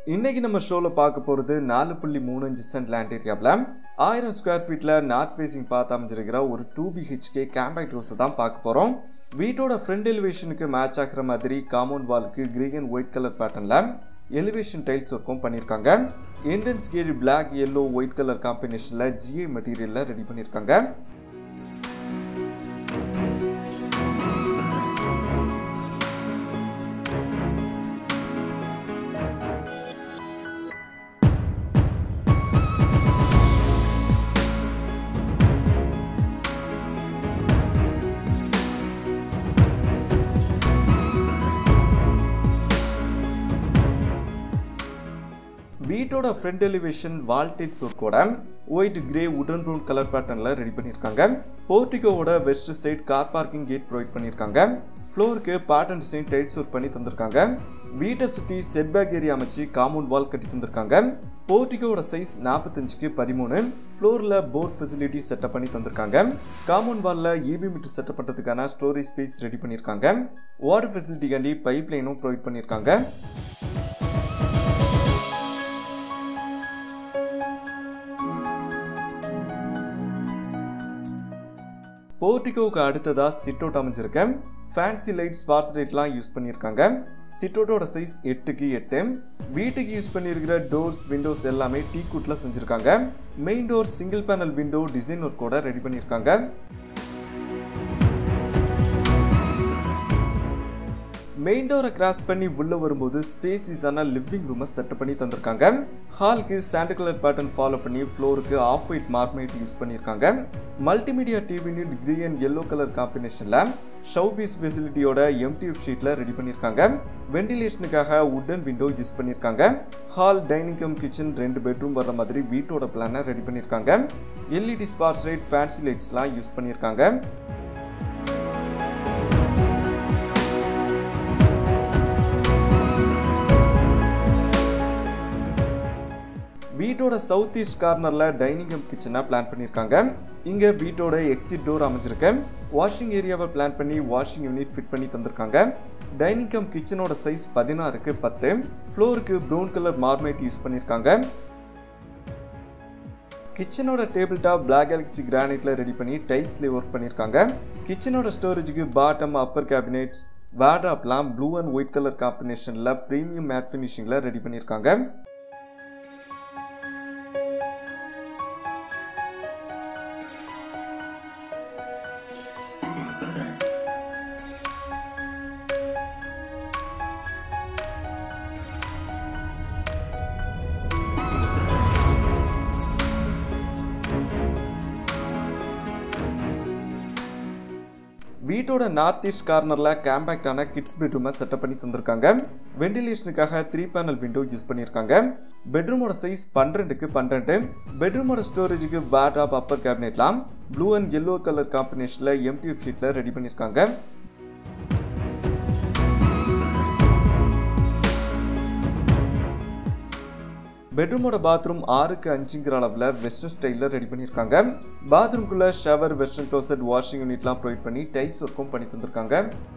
இன்னைக்கு நம்ம ஷோவில் பார்க்க போகிறது நாலு புள்ளி மூணு அஞ்சு சென்ட் லேண்ட் ஏரியாவில் ஆயிரம் ஸ்கொயர் ஃபீட்டில் நார்த் ஃபேசிங் பார்த்து அமைஞ்சிருக்கிற ஒரு டூ பிஹெச்கே கேம்பேக்ட் ஹவுஸ் தான் பார்க்க போகிறோம் வீட்டோட ஃப்ரண்ட் எலிவேஷனுக்கு மேட்ச் ஆகிற மாதிரி காம்பவுண்ட் வாலுக்கு கிரீன் அண்ட் ஒயிட் கலர் பேட்டர்னில் எலிவேஷன் டைல்ஸ் ஒர்க்கும் பண்ணியிருக்காங்க entrance gate black yellow white colour காம்பினேஷனில் ஜிஐ மெட்டீரியலில் ரெடி பண்ணியிருக்காங்க வீட்டோட ஃப்ரண்ட் எலிவேஷன் வால் டைல்ஸ் ஒர்க்கோட ஒயிட் கிரே உடன் ப்ரௌன் கலர் பேட்டர்னில் ரெடி பண்ணியிருக்காங்க போர்ட்டிகோவோட west side car parking gate provide பண்ணியிருக்காங்க ஃப்ளோருக்கு பேட்டர்ன் டிசைன் டைல்ஸ் ஒர்க் பண்ணி தந்திருக்காங்க வீட்டை சுற்றி செட்பேக் ஏரியா அமைச்சு காம்பவுண்ட் வால் கட்டி தந்திருக்காங்க போர்ட்டிகோட சைஸ் நாற்பத்தஞ்சுக்கு பதிமூணு ஃப்ளோரில் போர் ஃபெசிலிட்டி செட்டப் பண்ணி தந்திருக்காங்க காம்பவுண்ட் வாலில் இபி மீட்டர் செட்டப் பண்ணுறதுக்கான ஸ்டோரேஜ் ஸ்பேஸ் ரெடி பண்ணியிருக்காங்க வாட்டர் ஃபெசிலிட்டிக்காண்டி பைப் லைனும் ப்ரொவைட் பண்ணியிருக்காங்க போர்ட்டிகோவுக்கு அடுத்ததாக சிட் அவுட் அமைஞ்சிருக்கேன் ஃபேன்சி லைட் ஸ்பார்ஸ் லைட்லாம் யூஸ் பண்ணியிருக்காங்க சிட் அவுட்டோட சைஸ் எட்டுக்கு எட்டு வீட்டுக்கு யூஸ் பண்ணியிருக்கிற டோர்ஸ் விண்டோஸ் எல்லாமே டீ குட்டில் செஞ்சுருக்காங்க main door single panel window design ஒர்க்கோட ரெடி பண்ணியிருக்காங்க மெயின் டோரை கிராஸ் பண்ணி உள்ள வரும்போது ஸ்பேசிஸான லிவிங் ரூமை செட்டப் பண்ணி தந்திருக்காங்க ஹாலுக்கு சாண்ட் கலர் பேட்டர்ன் ஃபாலோ பண்ணி ஃப்ளோருக்கு ஆஃப் ஒயிட் மார்மைட் யூஸ் பண்ணியிருக்காங்க multimedia TV unit green and yellow colour காம்பினேஷனில் ஷவுபீஸ் ஃபெசிலிட்டியோட எம்டிஎஃப் ஷீட்டில் ரெடி பண்ணியிருக்காங்க வெண்டிலேஷனுக்காக உட்டன் விண்டோ யூஸ் பண்ணியிருக்காங்க ஹால் டைனிங் கம் கிச்சன் ரெண்டு பெட்ரூம் வர மாதிரி வீட்டோட பிளானை ரெடி பண்ணியிருக்காங்க எல்இடி ஸ்பார்ஸ் லைட் ஃபேன்சி லைட்ஸ்லாம் யூஸ் பண்ணியிருக்காங்க வீட்டோட சவுத் ஈஸ்ட் கார்னரில் டைனிங் கம் கிச்சனாக பிளான் பண்ணியிருக்காங்க இங்கே வீட்டோட எக்ஸிட் டோர் அமைஞ்சிருக்கு வாஷிங் ஏரியாவை பிளான் பண்ணி வாஷிங் யூனிட் ஃபிட் பண்ணி தந்திருக்காங்க டைனிங் கம் கிச்சனோட சைஸ் பதினாறுக்கு பத்து ஃப்ளோருக்கு ப்ரௌன் கலர் மார்மைட் யூஸ் பண்ணியிருக்காங்க கிச்சனோட டேபிள் டாப் பிளாக் கேலக்சி கிரானைட்ல ரெடி பண்ணி டைல்ஸ்லேயே ஒர்க் பண்ணியிருக்காங்க கிச்சனோட ஸ்டோரேஜுக்கு பாட்டம் அப்பர் கேபினெட்ஸ் வேட்ராப்லாம் ப்ளூ அண்ட் ஒயிட் கலர் காம்பினேஷனில் ப்ரீமியம் மேட் ஃபினிஷிங்கில் ரெடி பண்ணியிருக்காங்க வீட்டோட நார்த் ஈஸ்ட் கார்னரில் கேம்பேக்டான கிட்ஸ் பெட்ரூமை செட்டப் பண்ணி தந்திருக்காங்க வெண்டிலேஷனுக்காக த்ரீ பேனல் விண்டோ யூஸ் பண்ணியிருக்காங்க பெட்ரூமோட சைஸ் பன்னிரெண்டுக்கு பன்னெண்டு பெட்ரூமோட ஸ்டோரேஜுக்கு பேட்ராப் அப்பர் கேபினெட்லாம் ப்ளூ அண்ட் எல்லோ கலர் காம்பினேஷனில் எம்டிஎஃப் ஷீட்டில் ரெடி பண்ணியிருக்காங்க பெட்ரூமோட பாத்ரூம் ஆறுக்கு அஞ்சுங்கிற அளவில் வெஸ்டர்ன் ஸ்டைலில் ரெடி பண்ணியிருக்காங்க பாத்ரூம்குள்ளே ஷவர் வெஸ்டர்ன் க்ளோசட் வாஷிங் யூனிட்லாம் ப்ரொவைட் பண்ணி டைல்ஸ் ஒர்க்கும் பண்ணி தந்திருக்காங்க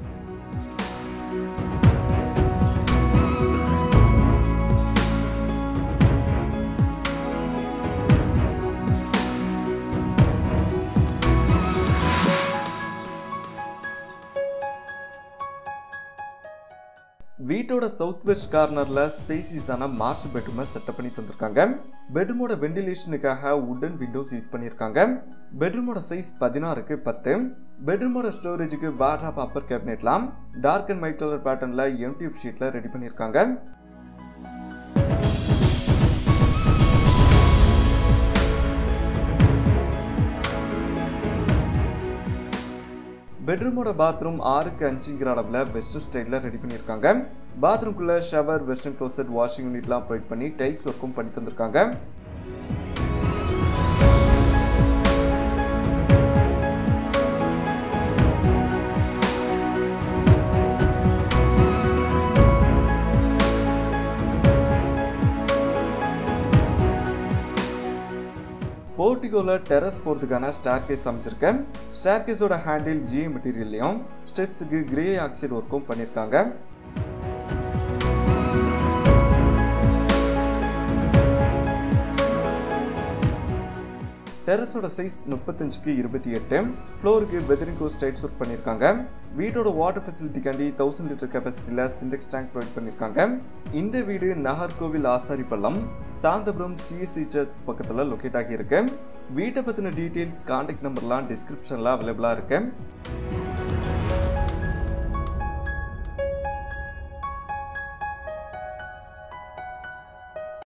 வீட்டோட சவுத் வெஸ்ட் கார்னரில் ஸ்பேசிஸான மாஸ்டர் பெட்ரூமை செட்டப் பண்ணி தந்திருக்காங்க பெட்ரூமோட வெண்டிலேஷனுக்காக உடன் விண்டோஸ் யூஸ் பண்ணியிருக்காங்க பெட்ரூமோட சைஸ் பதினாறுக்கு பத்து பெட்ரூமோட ஸ்டோரேஜுக்கு வாட்ராப் அப்பர் கேபினெட்லாம் டார்க் அண்ட் ஒயிட் கலர் பேட்டர்னில் எம்டிஎஃப் ஷீட்டில் ரெடி பண்ணியிருக்காங்க பெட்ரூமோட பாத்ரூம் ஆறுக்கு அஞ்சுங்கிற அளவில் வெஸ்டர்ன் ஸ்டைலில் ரெடி பண்ணியிருக்காங்க பாத்ரூம்குள்ளே ஷவர் வெஸ்டர்ன் க்ளோசட் வாஷிங் யூனிட்லாம் ப்ரொவைட் பண்ணி டைல்ஸ் ஒர்க்கும் பண்ணி தந்திருக்காங்க போர்ட்டிகோவில் டெரஸ் போகிறதுக்கான ஸ்டார் கேஸ் அமைச்சிருக்கேன் ஸ்டார் கேஸோட ஹேண்டில் ஜிஏ மெட்டீரியல்லையும் ஸ்டெப்ஸுக்கு கிரே ஆக்சைடு ஒர்க்கும் பண்ணியிருக்காங்க டெரஸோட சைஸ் முப்பத்தஞ்சுக்கு இருபத்தி எட்டு ஃப்ளோருக்கு வெதரிங்கோ ஸ்டைட்ஸ் ஒர்க் பண்ணியிருக்காங்க வீட்டோட வாட்டர் ஃபெசிலிட்டிக்காண்டி தௌசண்ட் லிட்டர் கெப்பாசிட்டியில் சிண்டெக்ஸ் டேங்க் ப்ரொவைட் பண்ணியிருக்காங்க இந்த வீடு நாகர்கோவில் ஆசாரிப்பள்ளம் சாந்தபுரம் சிஎஸ்சி சர்ச் பக்கத்தில் லொக்கேட் ஆகியிருக்கு வீட்டை பற்றின டீட்டெயில்ஸ் கான்டாக்ட் நம்பர்லாம் டிஸ்கிரிப்ஷனில் அவைலபிளாக இருக்கு